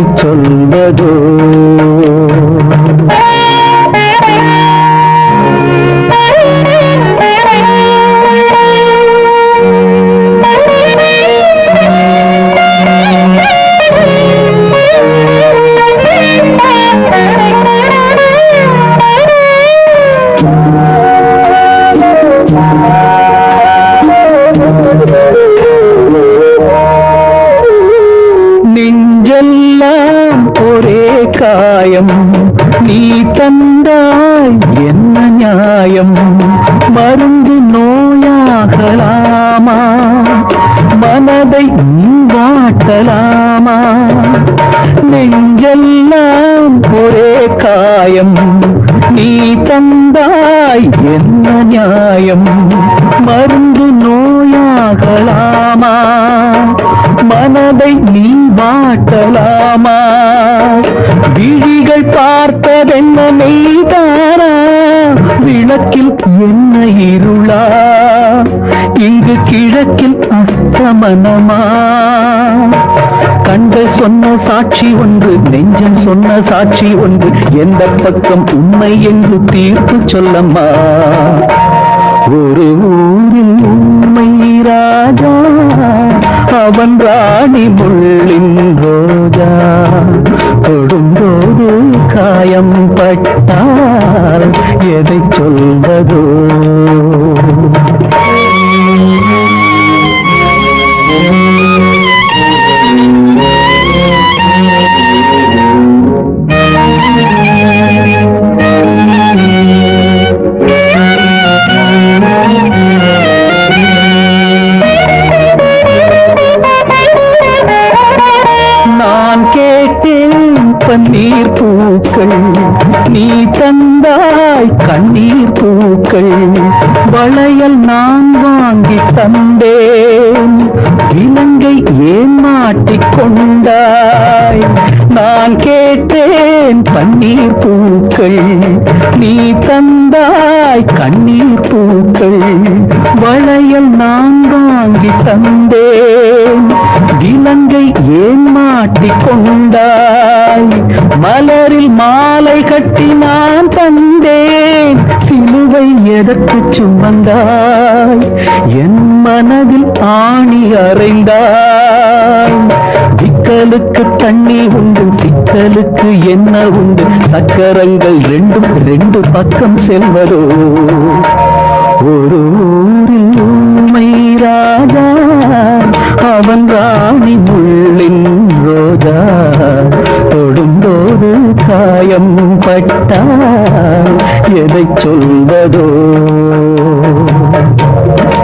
சொல்வதோ நெஞ்செல்லாம் ஒரே காயம் நீ தந்தாய் என்ன நியாயம் மருந்து நோயாகலாமா மனதை நீ வாட்டலாமா நெஞ்செல்லாம் ஒரே காயம் நீ தந்தாய் என்ன நியாயம் மருந்து நோயாகலாமா மனதை நீ வாட்டலாமா விழிகள் பார்த்ததென்ன மெய்தானா விளக்கில் என்ன இருளா இங்கு கிழக்கில் அஸ்தமனமா கண்கள் சொன்ன சாட்சி ஒன்று நெஞ்சம் சொன்ன சாட்சி ஒன்று எந்த பக்கம் உண்மை என்று தீர்ப்பு சொல்லம்மா ஒரு ஊரில் உண்மை ராஜா அவன் ராணி முள்ளின் ரோஜா தொடும்போது காயம் பட்டால் எதை சொல்வதோ நான் கேட்டேன் பன்னீர் பூக்கள் நீ தந்தாய் கண்ணீர் பூக்கள் வளையல் நான் வாங்கி தந்தேன் இலங்கை ஏன் மாட்டிக் கொண்டாய் நான் கேட்டேன் பன்னீர் பூக்கள் நீ தந்தாய் கண்ணீர் பூக்கள் வளையல் நான் வாங்கி தந்தேன் இலங்கை ஏன் மாட்டிக் கொண்டாய் மலரில் மாலை கட்டி நான் தந்தேன் சிலுவை எதற்கு சுமந்தாய் என் மனதில் ஆணி அறைந்தாய் சிக்கலுக்கு தண்ணி உண்டு சிக்கலுக்கு என்ன உண்டு சக்கரங்கள் ரெண்டும் ரெண்டு பக்கம் செல்வதோ ஒரு ஊரில் உண்மை ராஜா அவன் ராணி முள்ளின் ரோஜா தொடும்போது காயம் பட்டால் எதை சொல்வதோ